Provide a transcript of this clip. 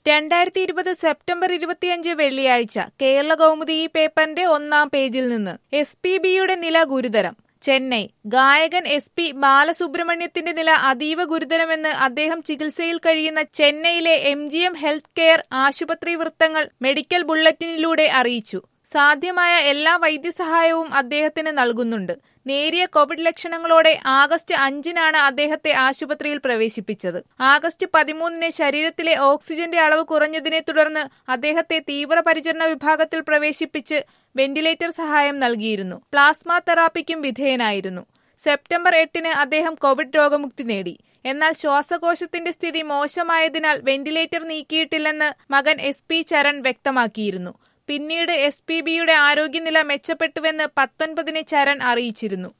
രണ്ടായിരത്തി ഇരുപത് സെപ്റ്റംബർ ഇരുപത്തിയഞ്ച് വെള്ളിയാഴ്ച കേരള കൗമുദി ഈ പേപ്പറിന്റെ ഒന്നാം പേജിൽ നിന്ന് എസ് പി ബിയുടെ നില ഗുരുതരം ചെന്നൈ ഗായകൻ എസ് പി ബാലസുബ്രഹ്മണ്യത്തിന്റെ നില അതീവ ഗുരുതരമെന്ന് അദ്ദേഹം ചികിത്സയിൽ കഴിയുന്ന ചെന്നൈയിലെ M G M health care ആശുപത്രി വൃത്തങ്ങൾ മെഡിക്കൽ ബുള്ളറ്റിനിലൂടെ അറിയിച്ചു സാധ്യമായ എല്ലാ വൈദ്യസഹായവും അദ്ദേഹത്തിന് നൽകുന്നുണ്ട് നേരിയ കോവിഡ് ലക്ഷണങ്ങളോടെ ആഗസ്റ്റ് അഞ്ചിനാണ് അദ്ദേഹത്തെ ആശുപത്രിയിൽ പ്രവേശിപ്പിച്ചത് ആഗസ്റ്റ് പതിമൂന്നിന് ശരീരത്തിലെ ഓക്സിജന്റെ അളവ് കുറഞ്ഞതിനെ തുടർന്ന് അദ്ദേഹത്തെ തീവ്രപരിചരണ വിഭാഗത്തിൽ പ്രവേശിപ്പിച്ച് വെന്റിലേറ്റർ സഹായം നൽകിയിരുന്നു പ്ലാസ്മ തെറാപ്പിക്കും വിധേയനായിരുന്നു സെപ്റ്റംബർ എട്ടിന് അദ്ദേഹം കോവിഡ് രോഗമുക്തി നേടി എന്നാൽ ശ്വാസകോശത്തിന്റെ സ്ഥിതി മോശമായതിനാൽ വെന്റിലേറ്റർ നീക്കിയിട്ടില്ലെന്ന് മകൻ എസ് പി ചരൺ വ്യക്തമാക്കിയിരുന്നു പിന്നീട് എസ് പി ബിയുടെ ആരോഗ്യനില മെച്ചപ്പെട്ടുവെന്ന് പത്തൊൻപതിന് ചരൺ അറിയിച്ചിരുന്നു